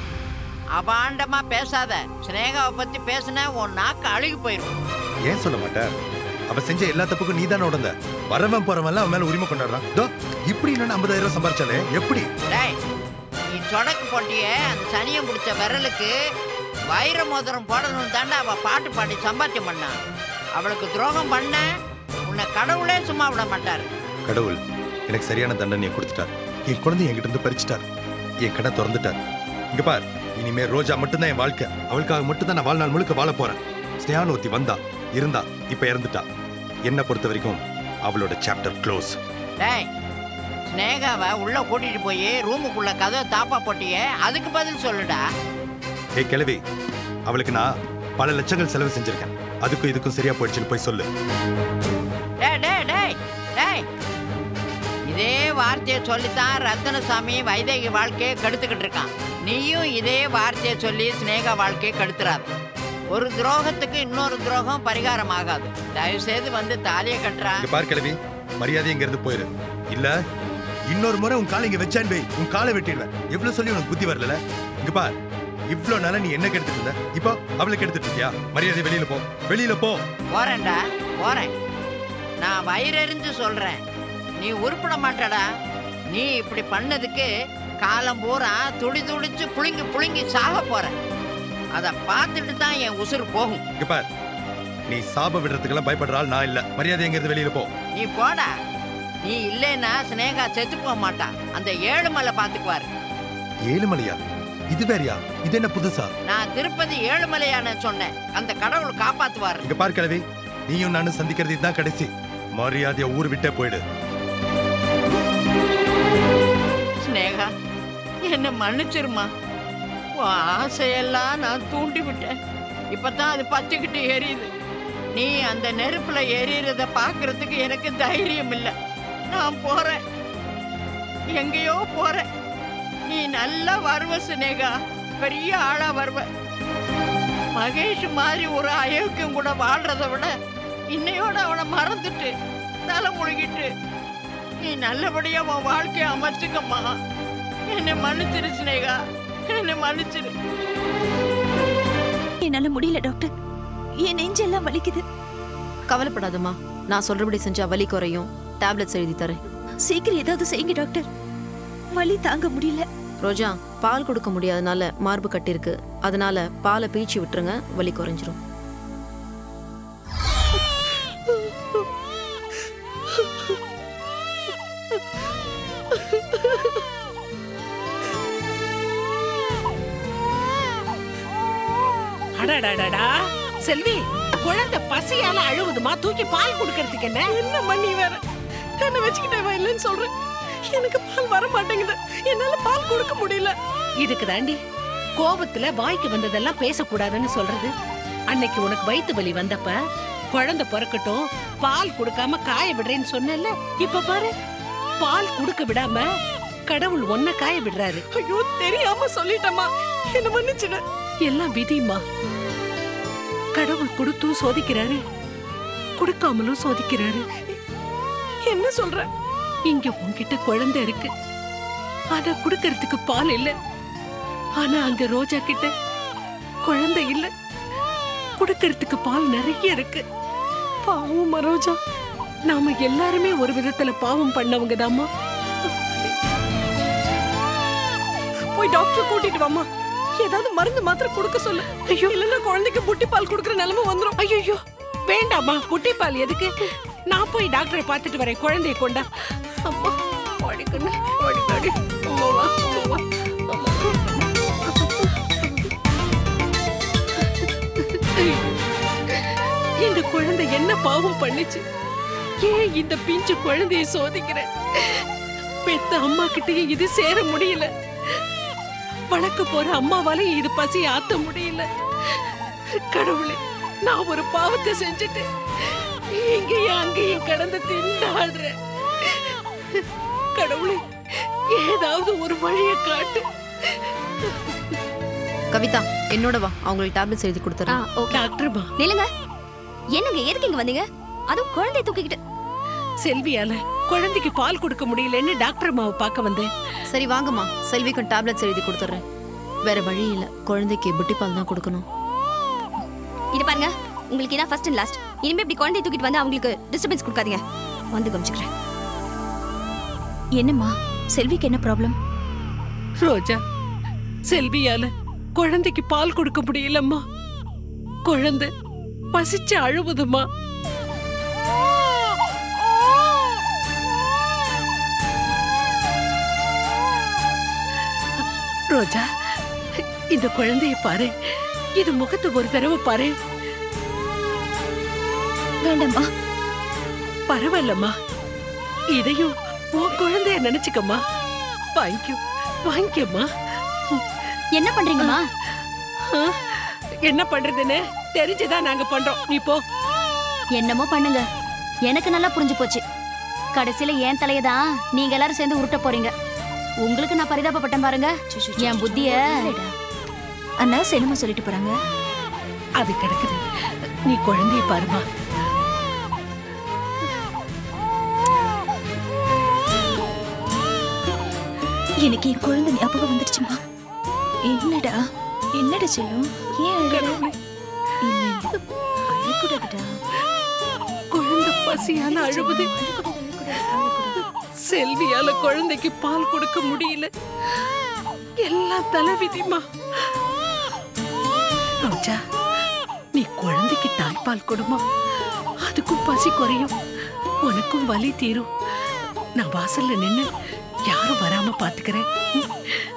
அபாண்டமா பேசாத ஸ்னேகாவை பத்தி பேசுன உன் நாக்கு அழுகி போயிரும் ஏன் சொல்ல மாட்டேன் அவ செஞ்ச எல்லா தப்புக்கும் நீ தானே உடந்த வரவன் போறவன் எல்லாம் அவன் மேல உரிமை கொண்டாடுறான் தோ இப்படி நான் ஐம்பதாயிரம் ரூபாய் சம்பாரிச்சாலே எப்படி டேய் நீ சொடக்கு போட்டியே அந்த சனியை முடிச்ச விரலுக்கு வைர மோதிரம் போடணும் தாண்டா அவ பாட்டு பாடி சம்பாத்தியம் பண்ணா அவளுக்கு துரோகம் பண்ண உன்னை கடவுளே சும்மா விட மாட்டாரு கடவுள் எனக்கு சரியான தண்டனையை கொடுத்துட்டார் என் குழந்தை என்கிட்ட இருந்து பறிச்சுட்டார் என் கடை திறந்துட்டார் இங்க பார் இனிமே ரோஜா மட்டும்தான் என் வாழ்க்கை அவளுக்காக மட்டும்தான் நான் வாழ்நாள் முழுக்க வாழ போறேன் ஸ்னேகான்னு ஒருத்தி வந்தா இருந்தா இப்ப இறந்துட்டா என்ன பொறுத்த வரைக்கும் அவளோட சாப்டர் க்ளோஸ் டேய் ஸ்னேகாவை உள்ள கூட்டிட்டு போய் ரூமுக்குள்ள கதவை தாப்பா போட்டியே அதுக்கு பதில் சொல்லுடா ஏ கிழவி அவளுக்கு நான் பல லட்சங்கள் செலவு செஞ்சிருக்கேன் அதுக்கும் இதுக்கும் சரியா போயிடுச்சுன்னு போய் சொல்லு டேய் டேய் டேய் டேய் இதே வார்த்தையை சொல்லித்தான் ரத்தனசாமி வைதேகி வாழ்க்கையை கெடுத்துக்கிட்டு இருக்கான் நீயும் இதே வார்த்தையை சொல்லி ஸ்னேகா வாழ்க்கையை கெடுத்துறாத ஒரு துரோகத்துக்கு இன்னொரு துரோகம் பரிகாரம் ஆகாது தயவு செய்து வந்து தாலியை கட்டுறா இங்க பார் கிழவி மரியாதை இங்க இருந்து போயிரு இல்ல இன்னொரு முறை உன் காலை இங்க வச்சான் வை உன் காலை வெட்டிடுவேன் எவ்வளவு சொல்லி உனக்கு புத்தி வரல இங்க பார் இவ்வளவு நாளா நீ என்ன கெடுத்துட்டு இருந்த இப்போ அவளுக்கு எடுத்துட்டு இருக்கியா மரியாதை வெளியில போ வெளியில போ போறேன்டா போறேன் நான் வயிறறிஞ்சு சொல்றேன் நீ உருப்பிட மாட்டடா நீ இப்படி பண்ணதுக்கு காலம் பூரா துடி துடிச்சு புழுங்கி புழுங்கி சாக போற அதை பார்த்துட்டு தான் என் உசுறு போகும் இங்க பார் நீ சாப விடுறதுக்கெல்லாம் பயப்படுற ஆள் நான் இல்ல மரியாதை எங்க இருந்து வெளியில போ நீ போடா நீ இல்லைன்னா சினேகா செத்து போக மாட்டான் அந்த ஏழுமலை பார்த்துக்குவாரு ஏழுமலையா இது வேறயா இது என்ன புதுசா நான் திருப்பதி ஏழுமலையான சொன்னேன் அந்த கடவுள் காப்பாத்துவாரு இங்க பார் கிழவி நீயும் நானும் சந்திக்கிறது இதுதான் கடைசி மரியாதையா ஊர் விட்டே போயிடு ஸ்னேகா என்ன மன்னிச்சிருமா உன் ஆசையெல்லாம் நான் தூண்டி விட்டேன் இப்பதான் அது பத்திக்கிட்டு எரியுது நீ அந்த நெருப்புல எரியறத பாக்குறதுக்கு எனக்கு தைரியம் இல்லை நான் போறேன் எங்கேயோ போறேன் நீ நல்லா வருவ சினேகா பெரிய ஆளா வருவ மகேஷ் மாதிரி ஒரு அயோக்கியம் கூட வாழ்றத விட இன்னையோட அவனை மறந்துட்டு தலை முழுகிட்டு நீ நல்லபடியா உன் வாழ்க்கைய அமைச்சுக்கம்மா என்னை மன்னிச்சிரு சினேகா என்னை மன்னிச்சிரு என்னால முடியல டாக்டர் என் நெஞ்செல்லாம் வலிக்குது கவலைப்படாதம்மா நான் சொல்றபடி செஞ்சா வலி குறையும் டேப்லெட்ஸ் எழுதி தரேன் சீக்கிரம் ஏதாவது செய்யுங்க டாக்டர் வலி தாங்க முடியல ரோஜா பால் கொடுக்க முடியாதனால மார்பு கட்டிருக்கு அதனால பாலை பீச்சி விட்டுருங்க வலி குறைஞ்சிரும் அடடடடா செல்வி குழந்தை பசியால அழுகுதுமா தூக்கி பால் கொடுக்கறதுக்கு என்ன என்ன பண்ணி வேற என்ன வச்சுக்கிட்டே வா இல்லைன்னு சொல்றேன் எனக்கு பால் வர மாட்டேங்குது என்னால பால் கொடுக்க முடியல இதுக்கு தாண்டி கோபத்துல வாய்க்கு வந்ததெல்லாம் பேசக்கூடாதுன்னு சொல்றது அன்னைக்கு உனக்கு வயித்து வலி வந்தப்ப குழந்தை பிறக்கட்டும் பால் கொடுக்காம காய விடுறேன்னு சொன்னேன்ல இப்ப பாரு பால் கொடுக்க விடாம கடவுள் ஒன்ன காய விடுறாரு ஐயோ தெரியாம சொல்லிட்டமா என்ன மன்னிச்சிடு எல்லாம் விதிமா கடவுள் கொடுத்தும் சோதிக்கிறாரு கொடுக்காமலும் சோதிக்கிறாரு என்ன சொல்ற இங்க உன்கிட்ட குழந்தை இருக்கு ஆனா குடுக்கறதுக்கு பால் இல்ல ஆனா அங்க ரோஜா கிட்ட குழந்தை இல்ல குடுக்கறதுக்கு பால் நிறைய இருக்கு பாவம் ரோஜா நாம எல்லாருமே ஒரு விதத்துல பாவம் பண்ணவங்க தாமா போய் டாக்டர் கூட்டிட்டு வாமா ஏதாவது மருந்து மாத்திரை கொடுக்க சொல்லு ஐயோ இல்லன்னா குழந்தைக்கு புட்டி பால் கொடுக்கற நிலைமை வந்துரும் ஐயோ வேண்டாமா புட்டி பால் எதுக்கு நான் போய் டாக்டரை பார்த்துட்டு வரேன் குழந்தைய கொண்டா அம்மா ஓடி கண்ணு ஓடி ஓடி அம்மா வா அம்மா வா அம்மா இந்த குழந்தை என்ன பாவம் பண்ணுச்சு ஏன் இந்த பிஞ்சு குழந்தைய சோதிக்கிற பெத்த அம்மா கிட்டயே இது சேர முடியல வளர்க்க போற அம்மாவால இது பசி ஆத்த முடியல கடவுளே நான் ஒரு பாவத்தை செஞ்சுட்டு இங்கேயும் அங்கேயும் கடந்து திண்டாடுறேன் கடவுளே ஏதாவது ஒரு வழியை காட்டு கவிதா என்னோட வா அவங்களுக்கு டேப்லெட்ஸ் எழுதி கொடுத்துறேன் டாக்டர்மா நில்லுங்க என்னங்க எதுக்கு இங்க வந்தீங்க அதுவும் குழந்தைய தூக்கிக்கிட்டு செல்வியால குழந்தைக்கு பால் கொடுக்க முடியலன்னு டாக்டர் அம்மாவை பார்க்க வந்தேன் சரி வாங்கம்மா செல்விக்கும் டேப்லெட்ஸ் எழுதி கொடுத்துறேன் வேற வழி இல்ல குழந்தைக்கு புட்டி பால் தான் கொடுக்கணும் இது பாருங்க உங்களுக்கு இதான் ஃபர்ஸ்ட் அண்ட் லாஸ்ட் இனிமே இப்படி குழந்தைய தூக்கிட்டு வந்து அவங்களுக்கு டிஸ்டர்பன்ஸ் கொடுக்காதீங்க வந்து கமிச்சுக்கிறேன் என்னம்மா செல்விக்கு என்ன ப்ராப்ளம் ரோஜா செல்வியால குழந்தைக்கு பால் கொடுக்க முடியலம்மா குழந்தை பசிச்சு அழுவுதுமா ரோஜா இந்த குழந்தைய பாரு இது முகத்தை ஒரு தடவை பாரு வேண்டாம்மா பரவாயில்லம்மா இதையும் உன் குழந்தைய நினைச்சுக்கம்மா வாங்கிக்கோ வாங்கிக்கம்மா என்ன பண்றீங்கம்மா என்ன பண்றதுன்னு தெரிஞ்சுதான் நாங்க பண்றோம் நீ போ என்னமோ பண்ணுங்க எனக்கு நல்லா புரிஞ்சு போச்சு கடைசியில என் தலையை தான் நீங்க எல்லாரும் சேர்ந்து உருட்ட போறீங்க உங்களுக்கு நான் பரிதாபப்பட்டேன் பாருங்க என் புத்திய அண்ணா செல்லுமா சொல்லிட்டு போறாங்க அது கிடக்குது நீ குழந்தைய பாருமா எனக்கு என் குழந்தை ஞாபகம் வந்துடுச்சுமா என்னடா என்னடா செல்லும் ஏன் அழற இல்ல இல்ல அழக்கூடாதுடா குழந்தை பசியால அழுவுது செல்வியால குழந்தைக்கு பால் கொடுக்க முடியல எல்லாம் தலைவிதிமா ரோஜா நீ குழந்தைக்கு தாய்ப்பால் கொடுமா அதுக்கும் பசி குறையும் உனக்கும் வலி தீரும் நான் வாசல்ல நின்னு யாரும் வராம பாத்துக்கிறேன் ம்.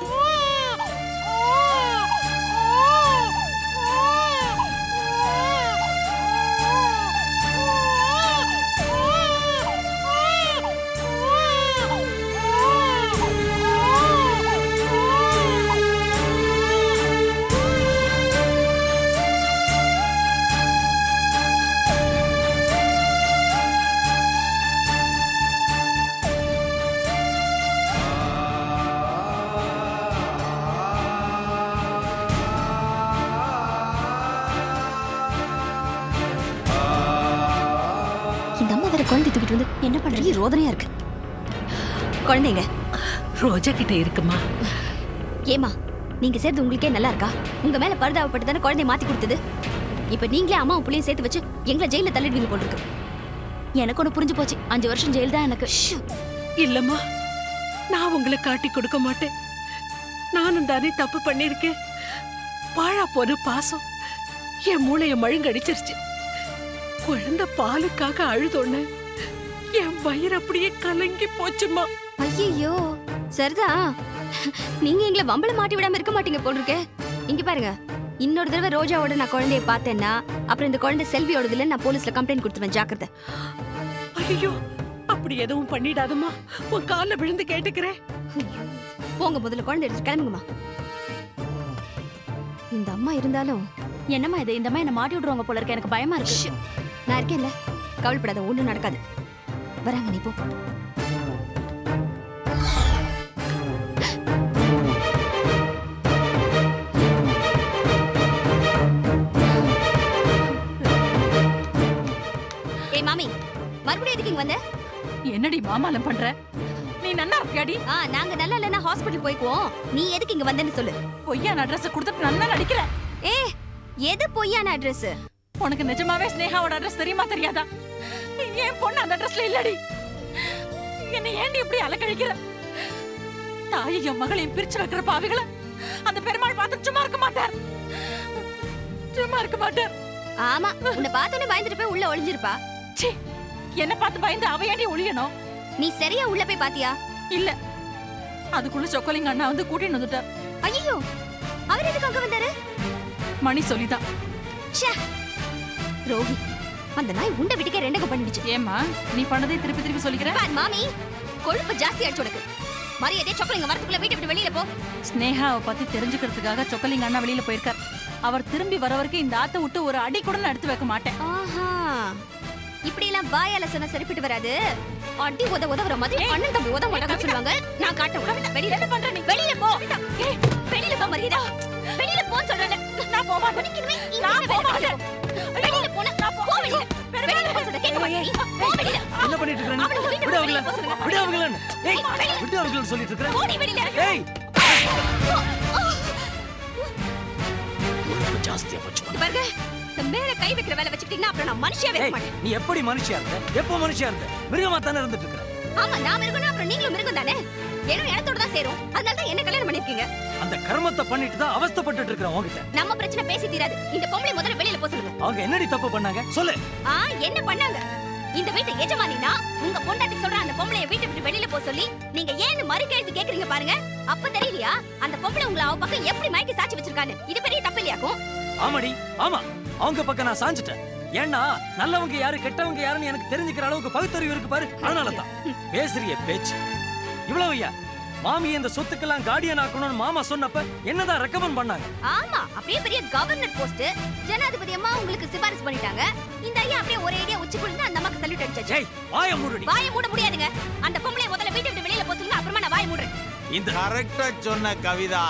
இந்த அம்மா வேற குழந்தை தூக்கிட்டு வந்து என்ன பண்றீங்க ரோதனையா இருக்கு குழந்தைங்க ரோஜா கிட்ட இருக்குமா ஏமா நீங்க சேர்த்து உங்களுக்கே நல்லா இருக்கா உங்க மேல பரிதாபப்பட்டு தானே குழந்தைய மாத்தி கொடுத்தது இப்ப நீங்களே அம்மாவும் புள்ளையும் சேர்த்து வச்சு எங்களை ஜெயில தள்ளிடுவீங்க போல இருக்கு எனக்கு ஒண்ணு புரிஞ்சு போச்சு அஞ்சு வருஷம் ஜெயில் தான் எனக்கு இல்லம்மா நான் உங்களை காட்டி கொடுக்க மாட்டேன் நானும் தானே தப்பு பண்ணிருக்கேன் வாழா போன பாசம் என் மூளைய மழுங்கடிச்சிருச்சு குழந்தை பாலுக்காக அழுதோன்னு என் வயிறு அப்படியே கலங்கி போச்சுமா ஐயோ சரிதான் நீங்க எங்களை வம்பள மாட்டி விடாம இருக்க மாட்டீங்க போல இருக்கே இங்க பாருங்க இன்னொரு தடவை ரோஜாவோட நான் குழந்தைய பார்த்தேன்னா அப்புறம் இந்த குழந்தை செல்வியோடதுல நான் போலீஸ்ல கம்ப்ளைண்ட் கொடுத்துருவேன் ஜாக்கிரதை ஐயோ அப்படி எதுவும் பண்ணிடாதம்மா உன் கால்ல விழுந்து கேட்டுக்கிறேன் போங்க முதல்ல குழந்தை எடுத்து கிளம்புங்கம்மா இந்த அம்மா இருந்தாலும் என்னம்மா இது இந்த அம்மா என்ன மாட்டி விடுவாங்க போல இருக்கு எனக்கு பயமா இருக்கு நான் இருக்கேன்ல கவலைப்படாத ஒண்ணும் நடக்காது வராங்க நீ போ ஏய் மாமி மறுபடியும் எதுக்கு இங்க வந்த என்னடி மாமாலம் பண்ற நீ நன்னா இருக்கியாடி ஆ நாங்க நல்லா இல்லைன்னா ஹாஸ்பிட்டல் போய்க்குவோம் நீ எதுக்கு இங்க வந்தேன்னு சொல்லு பொய்யான அட்ரஸ் கொடுத்துட்டு நன்னா நடிக்கிற ஏ எது பொய்யான அட்ரஸ் உனக்கு நிஜமாவே ஸ்னேகாவோட அட்ரஸ் தெரியுமா தெரியாதா என் பொண்ணு அந்த அட்ரஸ்ல இல்லடி என்ன ஏண்டி இப்படி அலக்கழிக்கிற தாயையும் மகளையும் பிரிச்சு வைக்கிற பாவிகளை அந்த பெருமாள் பார்த்து சும்மா இருக்க மாட்டார் சும்மா இருக்க மாட்டார் ஆமா உன்னை பார்த்தோன்னே பயந்துட்டு போய் உள்ள ஒளிஞ்சிருப்பா ச்சீ என்ன பார்த்து பயந்து அவ ஏண்டி ஒளியணும் நீ சரியா உள்ள போய் பாத்தியா இல்ல அதுக்குள்ள சொக்கலிங்க அண்ணா வந்து கூட்டிட்டு வந்துட்டார் ஐயோ அவர் எதுக்கு அங்க வந்தாரு மணி சொல்லிதான் ச்சே ரோஹி அந்த நாய் உண்ட வீட்டுக்கே ரெண்டகம் பண்ணிடுச்சு ஏமா நீ பண்ணதே திருப்பி திருப்பி சொல்லிக்கிற பார் மாமி கொழுப்பு ஜாஸ்தி ஆயிடுச்சு உனக்கு மரியாதை சொக்கலிங்க வரதுக்குள்ள வீட்டை விட்டு வெளியில போ ஸ்னேகாவை பத்தி தெரிஞ்சுக்கிறதுக்காக சொக்கலிங்க அண்ணா வெளியில போயிருக்கார் அவர் திரும்பி வர வரைக்கும் இந்த ஆத்த விட்டு ஒரு அடி கூட நான் எடுத்து வைக்க மாட்டேன் ஆஹா இப்படி எல்லாம் வாயால சொன்னா சரிப்பட்டு வராது அடி உத உதவுற மாதிரி அண்ணன் தம்பி உத மாட்டாங்க சொல்லுவாங்க நான் காட்ட விட வெளியில என்ன பண்ற நீ வெளியில போ ஏய், வெளியில போ மரியாதை வெளியில போன்னு சொல்றேன் நான் போக மாட்டேன் நான் போக மாட்டேன் வெளியில போன நான் போ வெளியில வெளியில போ சொல்ற கேட்க மாட்டேன் போ வெளியில என்ன பண்ணிட்டு இருக்க அவனை நீ? வீட்டை விடு வெளியில அவங்கள போ சொல்லுங்க. விடு அவங்கள ஏய் விடு அவங்கள சொல்லிட்டு இருக்க போடி வெளியில ஏய் கொழுப்பு ஜாஸ்தியா போச்சு இங்க பாருங்க இந்த மேல கை வைக்கிற வேலை வச்சுக்கிட்டீங்கன்னா அப்புறம் நான் மனுஷியாவே இருக்க ஏய், மாட்டேன் நீ எப்படி மனுஷியா இருந்த எப்போ மனுஷியா இருந்த மிருகமா தானே இருந்துட்டு இருக்க ஆமா நான் மிருகம்னா அப்புறம் நீங்களும் மிருகம் தானே ஏன்னா இடத்தோட தான் சேரும் அதனால தான் என்ன கல்யாணம் பண்ணிருக்கீங்க அந்த கர்மத்தை பண்ணிட்டு தான் அவஸ்தைப்பட்டுட்டு இருக்கிறேன் உன்கிட்ட நம்ம பிரச்சனை பேசி தீராது இந்த பொம்பளை முதல்ல வெளியில போ சொல்லுங்க அவங்க என்னடி தப்பு பண்ணாங்க சொல்லு ஆ என்ன பண்ணாங்க இந்த வீட்டு எஜமானினா உங்க பொண்டாட்டி சொல்ற அந்த பொம்பளைய வீட்டை விட்டு வெளியில போ சொல்லி நீங்க ஏன்னு மறு கேள்வி கேக்குறீங்க பாருங்க அப்ப தெரியலையா அந்த பொம்பளை உங்களை அவ பக்கம் எப்படி மயக்கி சாட்சி வச்சிருக்கான்னு இது பெரிய தப்பு இல்லையாக்கும் ஆமாடி ஆமா அவங்க பக்கம் நான் சாஞ்சிட்டேன் ஏன்னா நல்லவங்க யாரு கெட்டவங்க யாருன்னு எனக்கு தெரிஞ்சுக்கிற அளவுக்கு பகுத்தறிவு இருக்கு பாரு அதனால தான் பேசுறிய பேச்சு இவ்வளவு ஐயா மாமி இந்த சொத்துக்கெல்லாம் கார்டியன் ஆக்கணும்னு மாமா சொன்னப்ப என்னதான் ரெக்கமெண்ட் பண்ணாங்க ஆமா அப்படியே பெரிய கவர்னர் போஸ்ட் ஜனாதிபதி அம்மா உங்களுக்கு சிபாரிசு பண்ணிட்டாங்க இந்த ஐயா அப்படியே ஒரே ஐடியா உச்சி குளிந்து அந்த அம்மாக்கு சல்யூட் அடிச்சாச்சு ஏய் வாய மூடுடி வாயை மூட முடியாதுங்க அந்த பொம்பளைய முதல்ல வீட்டை விட்டு வெளியில போ சொல்லுங்க அப்புறமா நான் வாயை மூடுறேன் இந்த கரெக்டா சொன்ன கவிதா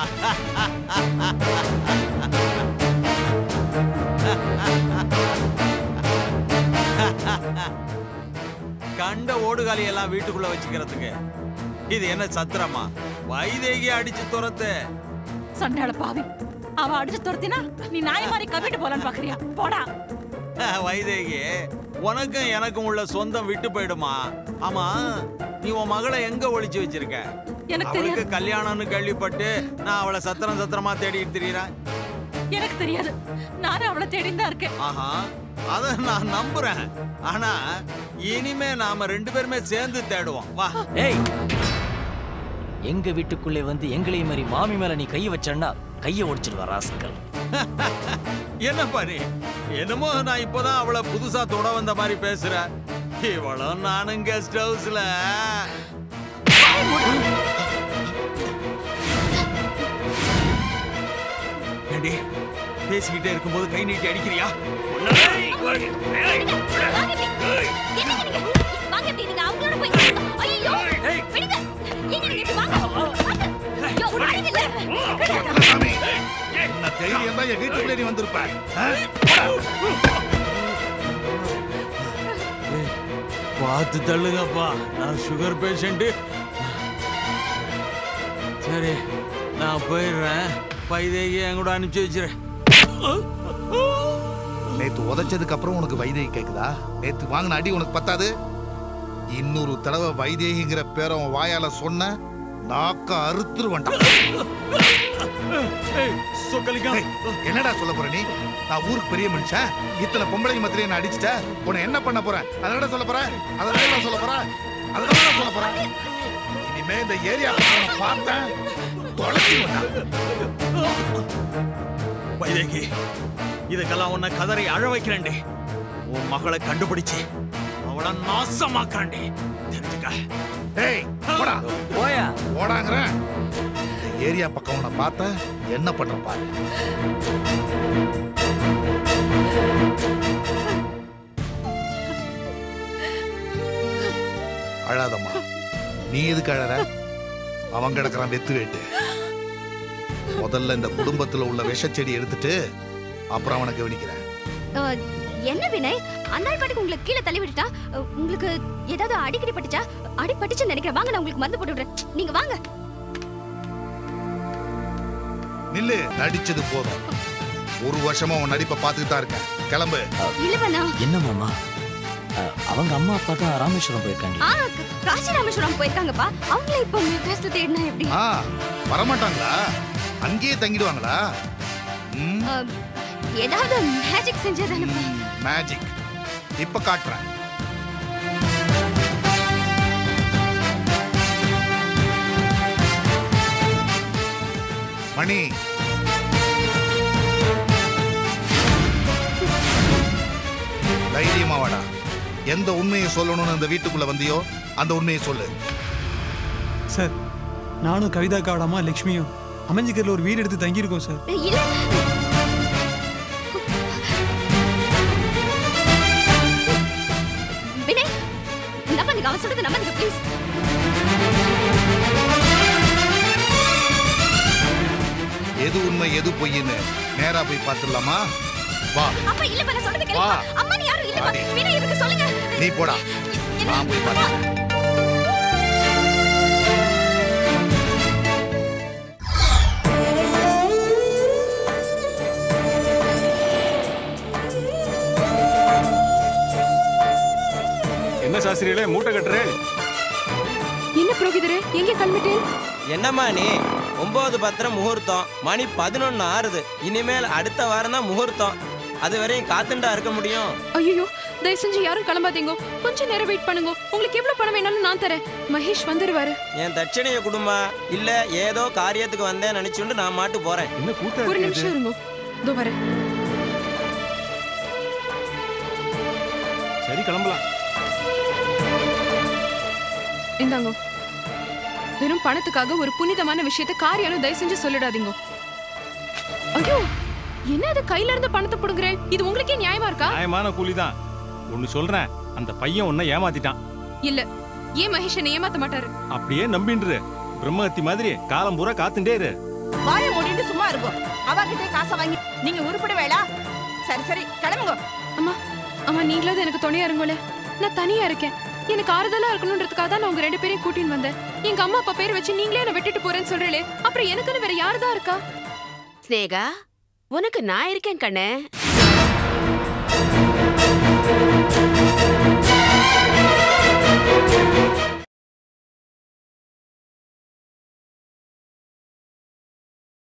கண்ட ஓடுகாலி எல்லாம் வீட்டுக்குள்ள வச்சுக்கிறதுக்கு இது என்ன சத்திரமா வைதேகி அடிச்சு துரத்து சண்டாள பாவி அவ அடிச்சு துரத்தினா நீ நாய் மாதிரி கவிட்டு போலான்னு பாக்குறியா போடா வைதேகி உனக்கும் எனக்கும் உள்ள சொந்தம் விட்டு போயிடுமா ஆமா நீ உன் மகளை எங்க ஒளிச்சு வச்சிருக்க எனக்கு அவளுக்கு தெரியாது. கல்யாணம்னு கேள்விப்பட்டு நான் அவளை சத்திரம் சத்திரமா தேடிட்டு திரியறேன் எனக்கு தெரியாது நானும் அவளை தேடின்னு தான் இருக்கேன் ஆஹா அத நான் நம்புறேன் ஆனா இனிமே நாம ரெண்டு பேருமே சேர்ந்து தேடுவோம் வா ஏய் எங்க வீட்டுக்குள்ளே வந்து எங்களையும் மாதிரி மாமி மேல நீ கைய வச்சன்னா கைய ஒடிச்சிடுவா ராஸ்கல் என்ன பாரு என்னமோ நான் இப்போதான் அவளை புதுசா தொட வந்த மாதிரி பேசுறேன் இவளும் நானும் கெஸ்ட் ஹவுஸ்ல ஏண்டி பேசிக்கிட்டே இருக்கும்போது கை நீட்டி அடிக்கிறியா வாங்க இப்படி நீங்க அவங்களோட போய் ஐயோ விடுங்க எங்க நீங்க இப்படி வாங்க ஐயோ வாங்கல என்ன தைரியம் தான் என் வீட்டுக்குள்ளே நீ வந்திருப்ப ஆ? பார்த்து தள்ளுங்கப்பா நான் சுகர் பேஷண்ட் சரி நான் போயிடுறேன் பைதேகி என் கூட அனுப்பிச்சு வச்சிரு நேத்து உதைச்சதுக்கு அப்புறம் உனக்கு வைதேகி கேக்குதா நேத்து வாங்கின அடி உனக்கு பத்தாது இன்னொரு தடவை வைதேகிங்கிற பேரை உன் வாயால சொன்ன நாக்க அறுத்துருவன்டா ஏய், என்னடா சொல்ல போற நீ நான் ஊருக்கு பெரிய மனுஷன் இத்தனை பொம்பளைங்க மத்தியில என்ன அடிச்சிட்ட உன்னை என்ன பண்ண போறேன் அதனடா சொல்ல போற அதனடா சொல்ல போற அதனடா சொல்ல போற இனிமே இந்த ஏரியா பார்த்தேன் தொலைச்சிருவேன்டா வைதேகி இதுக்கெல்லாம் உன்னை கதறி அழ வைக்கிறேன்டி உன் மகளை கண்டுபிடிச்சு அவளை நாசமாக்குறேன்டி தெரிஞ்சுக்க டேய் போடா போயா போடாங்கிறேன் இந்த ஏரியா பக்கம் உன்னை பார்த்தேன் என்ன பண்ற பாரு அழாதம்மா நீ எதுக்கு அழற அவன் கிடக்குறான் வெத்து வேட்டு முதல்ல இந்த குடும்பத்துல உள்ள விஷச்செடி எடுத்துட்டு அப்புறம் அவனை கவனிக்கிறேன் அஹ், என்ன வினய் அந்த ஆள் பாட்டுக்கு உங்களுக்கு கீழே தள்ளி விட்டுட்டா அஹ், உங்களுக்கு ஏதாவது அடிக்கடி பட்டுச்சா அடி பட்டுச்சுன்னு நினைக்கிறேன் வாங்க நான் உங்களுக்கு மருந்து போட்டு விடுறேன் நீங்க வாங்க நில்லு நடிச்சது போதும் ஒரு வருஷமா உன் நடிப்பை பார்த்துட்டு தான் இருக்கேன் கிளம்பு இல்லவனா என்ன மாமா அஹ், அவங்க அம்மா அப்பா தான் ராமேஸ்வரம் போயிருக்காங்க ஆ க- காசி ராமேஸ்வரம் போயிருக்காங்கப்பா அவங்கள இப்போ மெட்ராஸ்ல தேடினா எப்படி ஆ வரமாட்டாங்களா அங்கேயே தங்கிடுவாங்களா ம் அஹ், ஏதாவது மேஜிக் செஞ்சதானப்பா மேஜிக் இப்ப காட்டுறேன் மணி தைரியமா வாடா எந்த உண்மையை சொல்லணும்னு அந்த வீட்டுக்குள்ள வந்தியோ அந்த உண்மையை சொல்லு சார் நானும் கவிதாக்காவோட அம்மா லக்ஷ்மியும் அமைஞ்சிக்கரில் ஒரு வீடு எடுத்து தங்கியிருக்கோம் சார் இல்ல வினய் நம்பனுங்க அவன் சொல்றது நம்பனுங்க ப்ளீஸ் எது உண்மை எது பொய்ன்னு நேரா போய் பார்த்துடலாமா வா அப்பா இல்ல பண்ண சொல்றது வா. கேளுங்க அம்மா நீ யாரும் இல்ல வாடி. வினய் இருக்கு சொல்லுங்க நீ போடா நான் போய் பார்த்துக்கிறேன் என்ன சாஸ்திரிகளே மூட்டை கட்டுறே என்ன புரோகிதரே எங்கே கிளம்பிட்டேன் என்னம்மா நீ ஒன்பது பத்திரம் முகூர்த்தம் மணி பதினொன்னு ஆறுது இனிமேல் அடுத்த வாரம் தான் முகூர்த்தம் அது வரையும் காத்துண்டா இருக்க முடியும் ஐயோ தயவு செஞ்சு யாரும் கிளம்பாதீங்க கொஞ்ச நேரம் வெயிட் பண்ணுங்க உங்களுக்கு எவ்வளவு பணம் வேணாலும் நான் தரேன் மகேஷ் வந்துருவாரு என் தட்சணைய குடும்பா இல்ல ஏதோ காரியத்துக்கு வந்தேன் நினைச்சுண்டு நான் மாட்டு போறேன் என்ன ஒரு நிமிஷம் இருங்க இதோ வரேன் சரி கிளம்பலாம் இந்தாங்க வெறும் பணத்துக்காக ஒரு புனிதமான விஷயத்தை காரியம் தயவு செஞ்சு சொல்லிடாதீங்க ஐயோ என்ன அது கையில இருந்த பணத்தை புடுங்குறேன் இது உங்களுக்கே நியாயமா இருக்கா நியாயமான கூலி தான் ஒன்னு சொல்றேன் அந்த பையன் உன்னை ஏமாத்திட்டான் இல்ல ஏன் மகேஷ் என்னை ஏமாத்த மாட்டாரு அப்படியே நம்பின்று பிரம்மஹத்தி மாதிரி காலம் பூரா காத்துட்டே இரு வாய மூடிட்டு சும்மா இருக்கும் அவகிட்டே காசை வாங்கி நீங்க உருப்பட வேளா சரி சரி கிளம்புங்க அம்மா அம்மா நீங்களாவது எனக்கு துணையா இருங்களே நான் தனியா இருக்கேன் எனக்கு ஆறுதலா இருக்கணும்ன்றதுக்காக தான் நான் உங்க ரெண்டு பேரையும் கூட்டின்னு வந்தேன் எங்க அம்மா அப்பா பேர் வச்சு நீங்களே என்ன விட்டுட்டு போறேன்னு சொல்றீங்களே அப்புறம் எனக்குன்னு வேற யாருதான் இருக்கா ஸ்னேகா உனக்கு நான் இருக்கேன் கண்ணே